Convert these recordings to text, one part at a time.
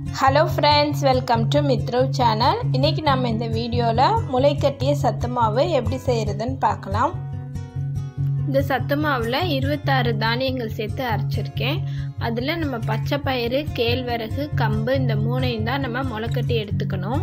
hello friends welcome to Mithrav channel இன்றைக்கி நம்ம இந்த வீடியோவில் முளைக்கட்டிய சத்து மாவு எப்படி செய்கிறதுன்னு பார்க்கலாம் இந்த சத்து மாவில் இருபத்தாறு தானியங்கள் சேர்த்து அரைச்சிருக்கேன் அதில் நம்ம பச்சை பயிறு கேழ்வரகு கம்பு இந்த மூணையும் தான் நம்ம முளைக்கட்டி எடுத்துக்கணும்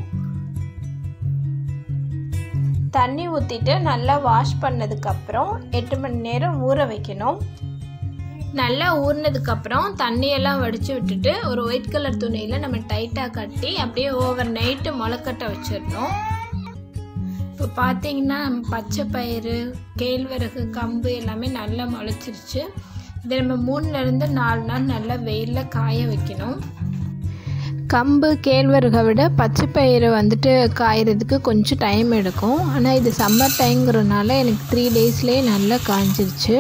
தண்ணி ஊற்றிட்டு நல்லா வாஷ் பண்ணதுக்கப்புறம் எட்டு மணி நேரம் ஊற வைக்கணும் நல்லா ஊறினதுக்கப்புறம் தண்ணியெல்லாம் வடித்து விட்டுட்டு ஒரு ஒயிட் கலர் துணியில் நம்ம டைட்டாக கட்டி அப்படியே ஓவர் நைட்டு முளைக்கட்ட வச்சிடணும் இப்போ பார்த்தீங்கன்னா பச்சை பயிறு கேழ்வரகு கம்பு எல்லாமே நல்லா முளைச்சிருச்சு இதை நம்ம மூணுலேருந்து நாலு நாள் நல்லா வெயிலில் காய வைக்கணும் கம்பு கேழ்வரகை விட பச்சை பயிறு வந்துட்டு காயறதுக்கு கொஞ்சம் டைம் எடுக்கும் ஆனால் இது சம்மர் டைம்ங்கிறனால எனக்கு த்ரீ டேஸ்லேயே நல்லா காஞ்சிருச்சு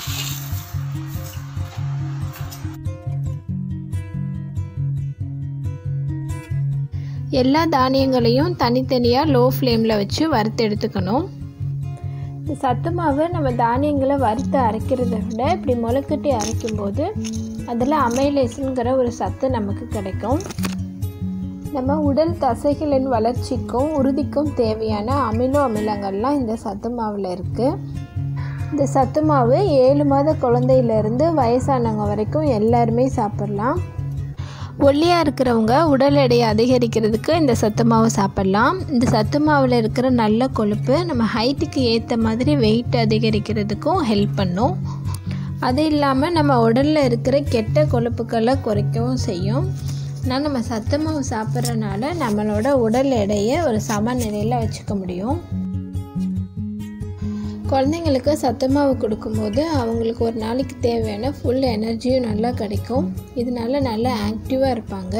எல்லா தானியங்களையும் தனித்தனியாக லோ ஃப்ளேமில் வச்சு வறுத்து எடுத்துக்கணும் இந்த சத்து மாவு நம்ம தானியங்களை வறுத்து அரைக்கிறத விட இப்படி முளைக்கட்டி அரைக்கும்போது அதில் அமைலேசுங்கிற ஒரு சத்து நமக்கு கிடைக்கும் நம்ம உடல் தசைகளின் வளர்ச்சிக்கும் உறுதிக்கும் தேவையான அமினோ அமிலங்கள்லாம் இந்த சத்து மாவில் இருக்குது இந்த சத்து மாவு ஏழு மாத குழந்தையிலேருந்து வயசானவங்க வரைக்கும் எல்லாருமே சாப்பிட்லாம் ஒல்லியாக இருக்கிறவங்க உடல் எடையை அதிகரிக்கிறதுக்கு இந்த சத்து மாவு சாப்பிட்லாம் இந்த சத்து மாவில் இருக்கிற நல்ல கொழுப்பு நம்ம ஹைட்டுக்கு ஏற்ற மாதிரி வெயிட் அதிகரிக்கிறதுக்கும் ஹெல்ப் பண்ணும் அது இல்லாமல் நம்ம உடலில் இருக்கிற கெட்ட கொழுப்புக்களை குறைக்கவும் செய்யும் ஆனால் நம்ம சத்து மாவு சாப்பிட்றனால நம்மளோட உடல் எடையை ஒரு சமநிலையில் வச்சுக்க முடியும் குழந்தைங்களுக்கு சத்து மாவு கொடுக்கும்போது அவங்களுக்கு ஒரு நாளைக்கு தேவையான ஃபுல் எனர்ஜியும் நல்லா கிடைக்கும் இதனால நல்லா ஆக்டிவாக இருப்பாங்க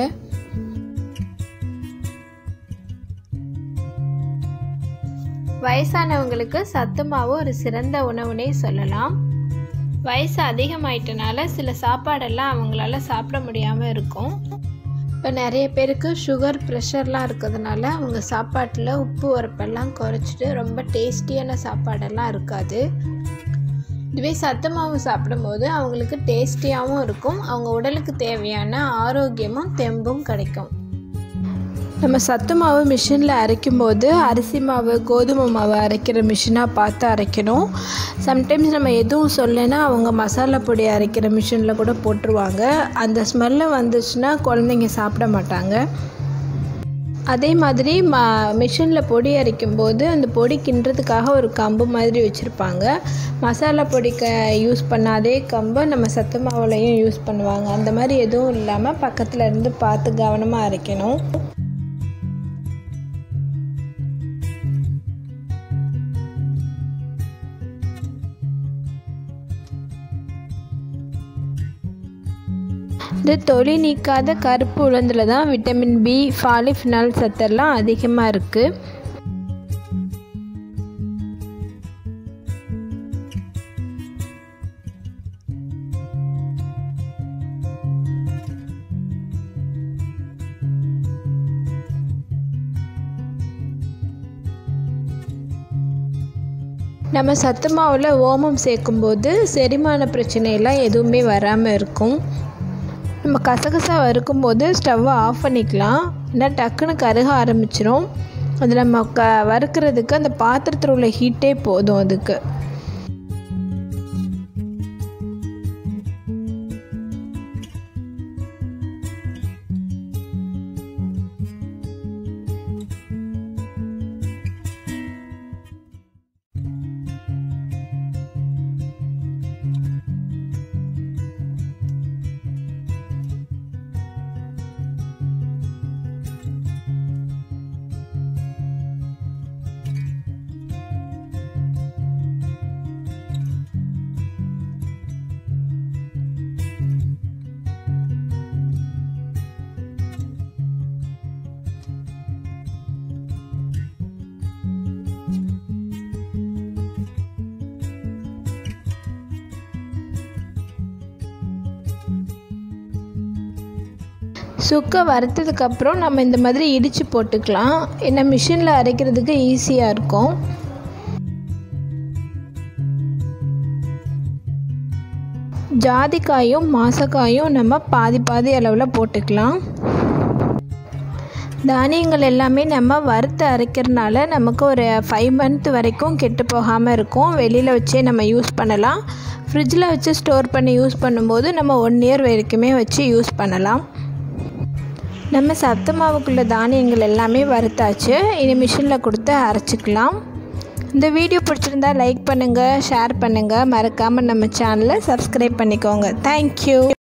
வயசானவங்களுக்கு சத்து மாவு ஒரு சிறந்த உணவுனே சொல்லலாம் வயசு அதிகமாயிட்டனால சில சாப்பாடெல்லாம் அவங்களால சாப்பிட முடியாமல் இருக்கும் இப்போ நிறைய பேருக்கு சுகர் ப்ரெஷர்லாம் இருக்கிறதுனால அவங்க சாப்பாட்டில் உப்பு உரப்பெல்லாம் குறைச்சிட்டு ரொம்ப டேஸ்டியான சாப்பாடெல்லாம் இருக்காது இதுவே சத்து மாவு சாப்பிடும்போது அவங்களுக்கு டேஸ்டியாகவும் இருக்கும் அவங்க உடலுக்கு தேவையான ஆரோக்கியமும் தெம்பும் கிடைக்கும் நம்ம சத்து மாவு மிஷினில் அரைக்கும்போது அரிசி மாவு கோதுமை மாவு அரைக்கிற மிஷினாக பார்த்து அரைக்கணும் சம்டைம்ஸ் நம்ம எதுவும் சொல்லலைன்னா அவங்க மசாலா பொடி அரைக்கிற மிஷினில் கூட போட்டுருவாங்க அந்த ஸ்மெல்லு வந்துச்சுன்னா குழந்தைங்க சாப்பிட மாட்டாங்க அதே மாதிரி ம மிஷினில் பொடி அரைக்கும்போது அந்த பொடி கிண்டுறதுக்காக ஒரு கம்பு மாதிரி வச்சுருப்பாங்க மசாலா பொடிக்க யூஸ் பண்ணாதே கம்பை நம்ம சத்து மாவுலையும் யூஸ் பண்ணுவாங்க அந்த மாதிரி எதுவும் இல்லாமல் பக்கத்தில் இருந்து பார்த்து கவனமாக அரைக்கணும் இந்த தொலி நீக்காத கருப்பு உளுந்தில் தான் விட்டமின் பி ஃபாலிஃபினால் சத்தெல்லாம் அதிகமாக இருக்குது நம்ம சத்து மாவில் ஓமம் சேர்க்கும்போது செரிமான பிரச்சனையெல்லாம் எதுவுமே வராமல் இருக்கும் நம்ம கசகசா வறுக்கும்போது ஸ்டவ்வை ஆஃப் பண்ணிக்கலாம் ஏன்னா டக்குன்னு கருக ஆரம்பிச்சிரும் அது நம்ம க வறுக்கிறதுக்கு அந்த பாத்திரத்தில் உள்ள ஹீட்டே போதும் அதுக்கு சுக்கை வறுத்ததுக்கப்புறம் நம்ம இந்த மாதிரி இடித்து போட்டுக்கலாம் ஏன்னா மிஷினில் அரைக்கிறதுக்கு ஈஸியாக இருக்கும் ஜாதிக்காயும் மாசக்காயும் நம்ம பாதி பாதி அளவில் போட்டுக்கலாம் தானியங்கள் எல்லாமே நம்ம வறுத்து அரைக்கிறனால நமக்கு ஒரு ஃபைவ் மந்த் வரைக்கும் கெட்டு போகாமல் இருக்கும் வெளியில் வச்சே நம்ம யூஸ் பண்ணலாம் ஃப்ரிட்ஜில் வச்சு ஸ்டோர் பண்ணி யூஸ் பண்ணும்போது நம்ம ஒன் இயர் வரைக்குமே வச்சு யூஸ் பண்ணலாம் நம்ம சத்து மாவுக்குள்ள தானியங்கள் எல்லாமே வறுத்தாச்சு இனி மிஷினில் கொடுத்து அரைச்சிக்கலாம் இந்த வீடியோ பிடிச்சிருந்தா லைக் பண்ணுங்கள் ஷேர் பண்ணுங்கள் மறக்காமல் நம்ம சேனலை சப்ஸ்கிரைப் பண்ணிக்கோங்க தேங்க்யூ